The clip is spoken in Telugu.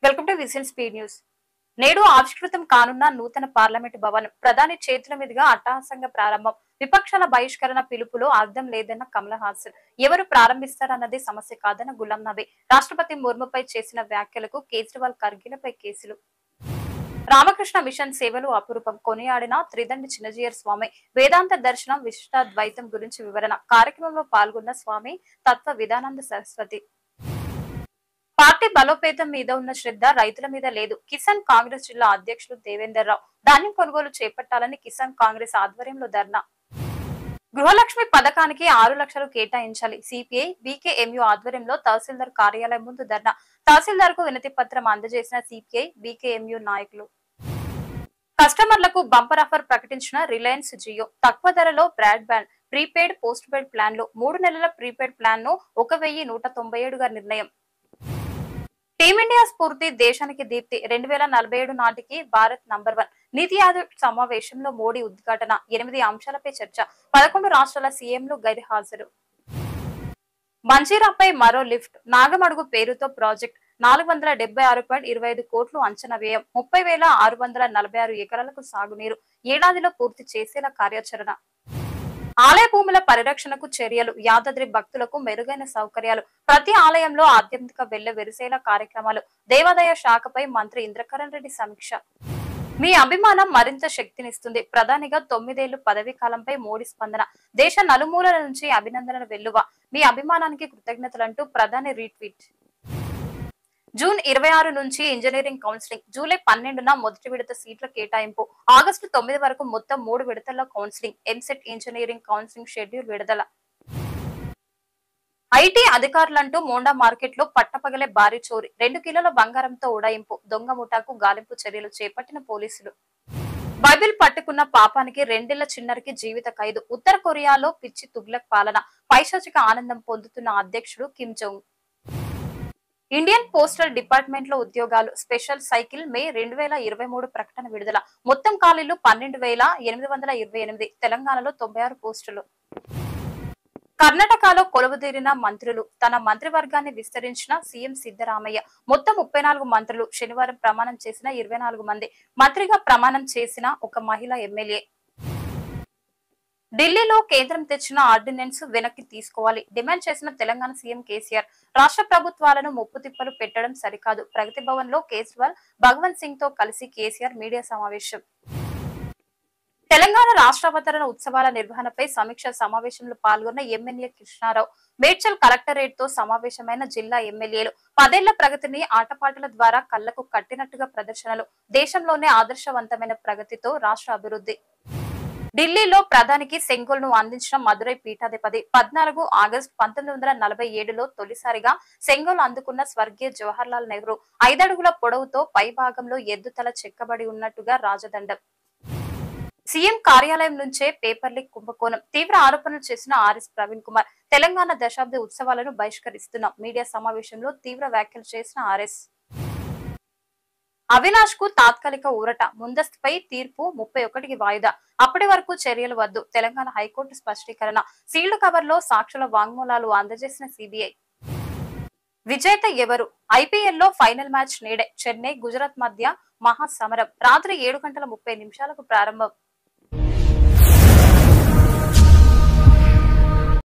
welcome to vision speed news నేడు ఆవిష్కృతం కానున్న నూతన పార్లమెంటు భవన్ ప్రధాని చేతుల మీదుగా అట్టహాసంగా ప్రారంభం విపక్షాల బహిష్కరణ పిలుపులో అర్థం లేదన్న కమల్ హాసన్ ఎవరు ప్రారంభిస్తారన్నది సమస్య కాదన్న గులాం నబీ రాష్ట్రపతి ముర్ముపై చేసిన వ్యాఖ్యలకు కేజ్రీవాల్ కర్గిలపై కేసులు రామకృష్ణ మిషన్ సేవలు అపురూపం కొనియాడిన త్రిదండి చిన్నజీయర్ స్వామి వేదాంత దర్శనం విశిష్టాద్వైతం గురించి వివరణ కార్యక్రమంలో పాల్గొన్న స్వామి తత్వ విధానంద సరస్వతి పార్టీ బలోపేతం మీద ఉన్న శ్రద్ధ రైతుల మీద లేదు కిసాన్ కాంగ్రెస్ జిల్లా అధ్యక్షులు దేవేందర్ రావు ధాన్యం కొనుగోలు చేపట్టాలని కిసాన్ కాంగ్రెస్ ఆధ్వర్యంలో ధర్నా గృహలక్ష్మి పథకానికి ఆరు లక్షలు కేటాయించాలి సిపిఐ బీకేఎంయు ఆధ్వర్యంలో తహసీల్దార్ కార్యాలయం ముందు ధర్నా తహసీల్దార్ కు వినతి పత్రం అందజేసిన సిపిఐ బీకేఎంయు నాయకులు కస్టమర్లకు బంపర్ ఆఫర్ ప్రకటించిన రిలయన్స్ జియో తక్కువ ధరలో broadband prepaid postpaid ప్లాన్లు మూడు నెలల ప్రీపెయిడ్ ప్లాన్ ను ఒక వెయ్యి నూట తొంభై ఏడుగా నిర్ణయం టీమిండియా స్ఫూర్తి దేశానికి దీప్తి రెండు వేల నలభై ఏడు నాటికి భారత్ నంబర్ వన్ నీతి ఆయోగ్ సమావేశంలో మోడీ ఉద్ఘాటన ఎనిమిది అంశాలపై చర్చ పదకొండు రాష్ట్రాల సీఎంలు గైర్హాజరు మంజీరాపై మరో లిఫ్ట్ నాగమడుగు పేరుతో ప్రాజెక్ట్ నాలుగు వందల డెబ్బై ఆరు పాయింట్ ఇరవై ఐదు కోట్లు అంచనా వ్యయం ముప్పై వేల ఆరు వందల నలభై ఆరు ఎకరాలకు సాగునీరు ఏడాదిలో పూర్తి చేసేలా కార్యాచరణ ఆలయ భూముల పరిరక్షణకు చర్యలు యాదాద్రి భక్తులకు మెరుగైన సౌకర్యాలు ప్రతి ఆలయంలో ఆధ్యాత్మిక వెళ్ల వెరిసేలా కార్యక్రమాలు దేవాదాయ శాఖపై మంత్రి ఇంద్రకరణ్ రెడ్డి సమీక్ష మీ అభిమానం మరింత శక్తినిస్తుంది ప్రధానిగా తొమ్మిదేళ్లు పదవీ కాలంపై మోడీ స్పందన దేశ నలుమూలల నుంచి అభినందనలు వెల్లువ మీ అభిమానానికి కృతజ్ఞతలంటూ ప్రధాని రీట్వీట్ జూన్ ఇరవై ఆరు నుంచి ఇంజనీరింగ్ కౌన్సిలింగ్ జూలై పన్నెండున మొదటి విడత సీట్ల కేటాయింపు ఆగస్టు తొమ్మిది వరకు మొత్తం మూడు విడతల్లో counselling EAMCET engineering counselling schedule విడుదల ఐటీ అధికారులంటూ మోండా మార్కెట్ లో పట్టపగలే భారీ చోరీ రెండు కిలోల బంగారంతో ఉడాయింపు దొంగ ముఠాకు గాలింపు చర్యలు చేపట్టిన పోలీసులు బైబిల్ పట్టుకున్న పాపానికి రెండేళ్ల చిన్నరికి జీవిత ఖైదు ఉత్తర కొరియాలో పిచ్చి తుగ్లక్ పాలన పైశాచిక ఆనందం పొందుతున్న అధ్యక్షుడు Kim Jong Indian postal department లో ఉద్యోగాలు స్పెషల్ సైకిల్ మే రెండు వేల ఇరవై మూడు ప్రకటన విడుదల మొత్తం ఖాళీలు పన్నెండు వేల ఎనిమిది వందల ఇరవై ఎనిమిది తెలంగాణలో తొంభై ఆరు పోస్టులు కర్ణాటకలో కొలువుదీరిన మంత్రులు తన మంత్రివర్గాన్ని విస్తరించిన సీఎం సిద్దరామయ్య మొత్తం ముప్పై నాలుగు మంత్రులు శనివారం ప్రమాణం చేసిన ఇరవై నాలుగు మంది మంత్రిగా ప్రమాణం చేసిన ఒక మహిళా ఎమ్మెల్యే ఢిల్లీలో కేంద్రం తెచ్చిన ఆర్డినెన్స్ వెనక్కి తీసుకోవాలి డిమాండ్ చేసిన తెలంగాణ సీఎం కేసీఆర్ రాష్ట్ర ప్రభుత్వాలను ముప్పు తిప్పలు పెట్టడం సరికాదు ప్రగతి భవన్ లో కేజ్రీవాల్ భగవంత్ సింగ్ తో కలిసి కేసీఆర్ మీడియా సమావేశం తెలంగాణ రాష్ట్రావతరణ ఉత్సవాల నిర్వహణపై సమీక్ష సమావేశంలో పాల్గొన్న ఎమ్మెల్యే కృష్ణారావు మేడ్చల్ కలెక్టరేట్ తో సమావేశమైన జిల్లా ఎమ్మెల్యేలు పదేళ్ల ప్రగతిని ఆటపాటల ద్వారా కళ్లకు కట్టినట్టుగా ప్రదర్శనలు దేశంలోనే ఆదర్శవంతమైన ప్రగతితో రాష్ట్ర అభివృద్ధి ఢిల్లీలో ప్రధానికి సెంగోల్ను అందించిన మదురై పీఠాధిపతి పద్నాలుగు ఆగస్టు పంతొమ్మిది వందల నలభై ఏడులో తొలిసారిగా సెంగోల్ అందుకున్న స్వర్గీయ జవహర్లాల్ నెహ్రూ ఐదడుగుల పొడవుతో పై భాగంలో ఎద్దుతల చెక్కబడి ఉన్నట్టుగా రాజదండం సీఎం కార్యాలయం నుంచే పేపర్ లీక్ కుంభకోణం తీవ్ర ఆరోపణలు చేసిన ఆర్ఎస్ ప్రవీణ్ కుమార్ తెలంగాణ దశాబ్ది ఉత్సవాలను బహిష్కరిస్తున్నాం మీడియా సమావేశంలో తీవ్ర వ్యాఖ్యలు చేసిన ఆర్ఎస్ అవినాష్ కు తాత్కాలిక ఊరట ముందస్తుపై తీర్పు ముప్పై ఒకటికి వాయిదా అప్పటి వరకు చర్యలు వద్దు తెలంగాణ హైకోర్టు స్పష్టీకరణ సీల్డ్ కవర్ లో సాక్షుల వాంగ్మూలాలు అందజేసిన సిబిఐ విజేత ఎవరు ఐపీఎల్ లో ఫైనల్ మ్యాచ్ నేడే చెన్నై గుజరాత్ మధ్య మహా సమరం రాత్రి ఏడు గంటల ముప్పై నిమిషాలకు ప్రారంభం